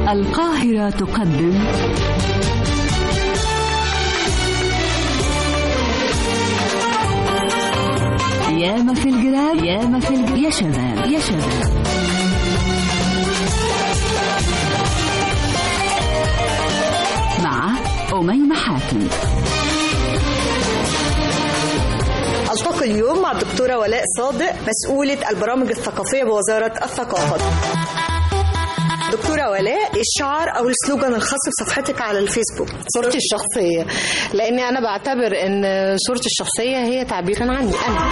القاهرة تقدم ياما في الجراب ياما في الجراب يا شباب يا شباب مع أميمة حاتم ألتقي اليوم مع الدكتورة ولاء صادق مسؤولة البرامج الثقافية بوزارة الثقافة دكتورة ولاء الشعار أو السلوجان الخاص بصفحتك على الفيسبوك صورتي الشخصية لأني أنا بعتبر إن صورتي الشخصية هي تعبيرا عني أنا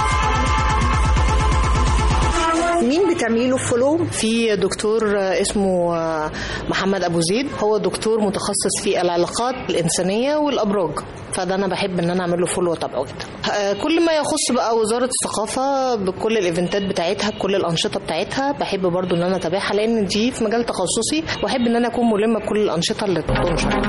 مين بتعملي له فولو؟ في دكتور اسمه محمد أبو زيد هو دكتور متخصص في العلاقات الإنسانية والأبراج فده أنا بحب إن أنا أعمل له فولو وأتابعه جدا كل ما يخص بقى وزارة الثقافة بكل الإيفنتات بتاعتها بكل الأنشطة بتاعتها بحب برضو إن أنا أتابعها لأن دي في مجال تخصصي وأحب إن أنا أكون ملمة بكل الأنشطة اللي بتنشر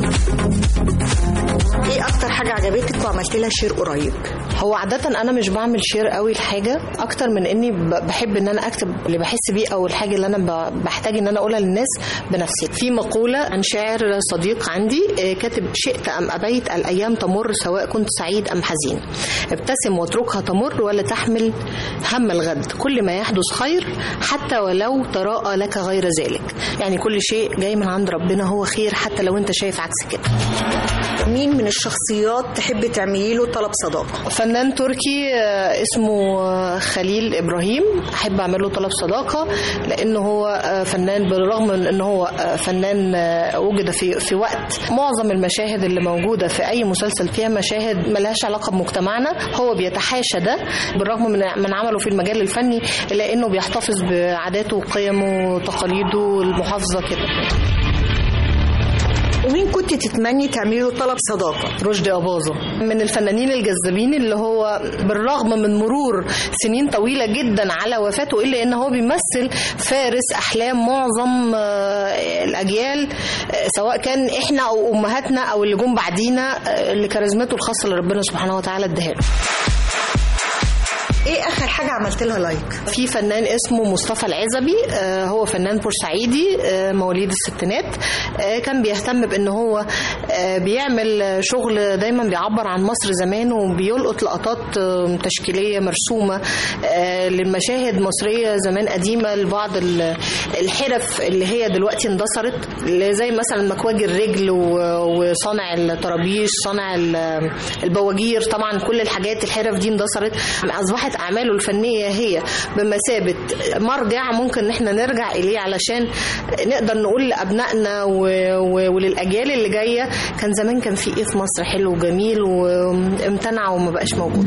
إيه أكتر حاجة عجبتك وعملت لها شير قريب؟ هو عادة أنا مش بعمل شير قوي لحاجة أكتر من إني بحب إن أنا أكتب اللي بحس بيه أو الحاجة اللي أنا بحتاج إن أنا أقولها للناس بنفسي. في مقولة عن شاعر صديق عندي كاتب شئت أم أبيت الأيام تمر سواء كنت سعيد أم حزين. ابتسم واتركها تمر ولا تحمل هم الغد كل ما يحدث خير حتى ولو تراءى لك غير ذلك. يعني كل شيء جاي من عند ربنا هو خير حتى لو أنت شايف عكس كده. مين من الشخصيات تحبي تعملي له طلب صداقه فنان تركي اسمه خليل ابراهيم احب اعمل له طلب صداقه لانه هو فنان بالرغم من ان هو فنان وجد في في وقت معظم المشاهد اللي موجوده في اي مسلسل فيها مشاهد ملهاش علاقه بمجتمعنا هو بيتحاشى ده بالرغم من من عمله في المجال الفني الا انه بيحتفظ بعاداته وقيمه وتقاليده المحافظه كده ومين كنت تتمني تعملي له طلب صداقه؟ رشدي أباظة من الفنانين الجذابين اللي هو بالرغم من مرور سنين طويلة جدا على وفاته إلا إن هو بيمثل فارس أحلام معظم الأجيال سواء كان إحنا أو أمهاتنا أو اللي جم بعدينا لكاريزمته الخاصة اللي ربنا سبحانه وتعالى اداها له. ايه اخر حاجه عملت لها لايك في فنان اسمه مصطفى العزبي هو فنان بورسعيدي مواليد الستينات كان بيهتم بان هو بيعمل شغل دايما بيعبر عن مصر زمان وبيلقط لقطات تشكيليه مرسومه للمشاهد مصريه زمان قديمه لبعض الحرف اللي هي دلوقتي اندثرت زي مثلا مكواج الرجل وصانع الطرابيش صانع البواجير طبعا كل الحاجات الحرف دي اندثرت اصبحت اعماله الفنيه هي بمثابه مرجع ممكن ان احنا نرجع اليه علشان نقدر نقول لابنائنا وللاجيال اللي جايه كان زمان كان في ايه في مصر حلو وجميل وامتنع وما بقاش موجود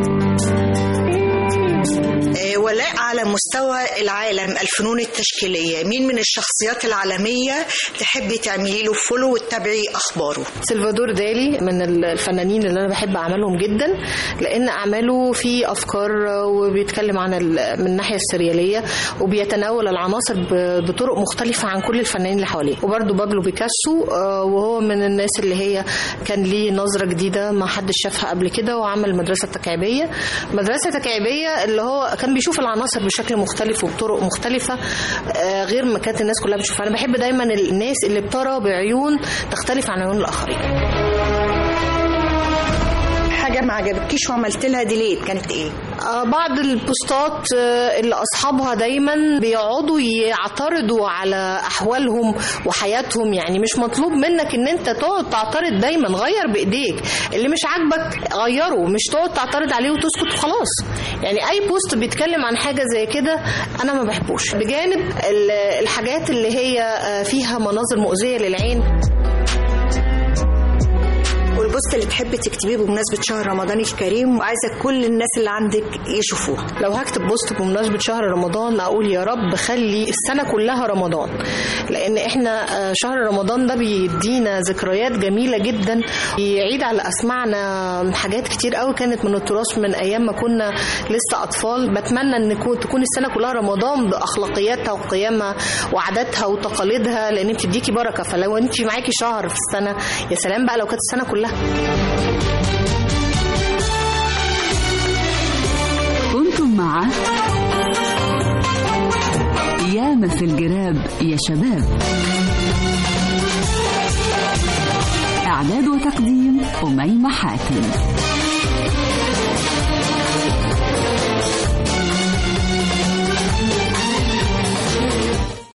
ولاء على مستوى العالم الفنون التشكيلية مين من الشخصيات العالمية تحبي تعملي له فولو وتتابعي أخباره سلفادور دالي من الفنانين اللي أنا بحب أعمالهم جدا لأن أعماله في أفكار وبيتكلم عن من الناحية السريالية وبيتناول العناصر بطرق مختلفة عن كل الفنانين اللي حواليه وبرده بابلو بيكاسو وهو من الناس اللي هي كان ليه نظرة جديدة ما حدش شافها قبل كده وعمل مدرسة تكعيبية مدرسة تكعيبية اللي هو كان بيشوف العناصر بشكل مختلف وبطرق مختلفة غير ما كانت الناس كلها بتشوفها أنا بحب دايما الناس اللي بترى بعيون تختلف عن عيون الآخرين حاجة ما عجبتكيش وعملت لها ديليت كانت ايه؟ آه بعض البوستات آه اللي اصحابها دايما بيقعدوا يعترضوا على احوالهم وحياتهم يعني مش مطلوب منك ان انت تقعد تعترض دايما غير بايديك اللي مش عاجبك غيره مش تقعد تعترض عليه وتسكت وخلاص يعني اي بوست بيتكلم عن حاجه زي كده انا ما بحبوش بجانب الحاجات اللي هي فيها مناظر مؤذيه للعين والبوست اللي تحبي تكتبيه بمناسبه شهر رمضان الكريم وعايزه كل الناس اللي عندك يشوفوها لو هكتب بوست بمناسبه شهر رمضان اقول يا رب خلي السنه كلها رمضان لان احنا شهر رمضان ده بيدينا ذكريات جميله جدا يعيد على اسمعنا حاجات كتير قوي كانت من التراث من ايام ما كنا لسه اطفال بتمنى ان تكون السنه كلها رمضان باخلاقياتها وقيمها وعاداتها وتقاليدها لان بتديكي بركه فلو انت معاكي شهر في السنه يا سلام بقى لو كانت السنه كلها كنتم مع ياما في الجراب يا شباب إعداد وتقديم أميمة حاتم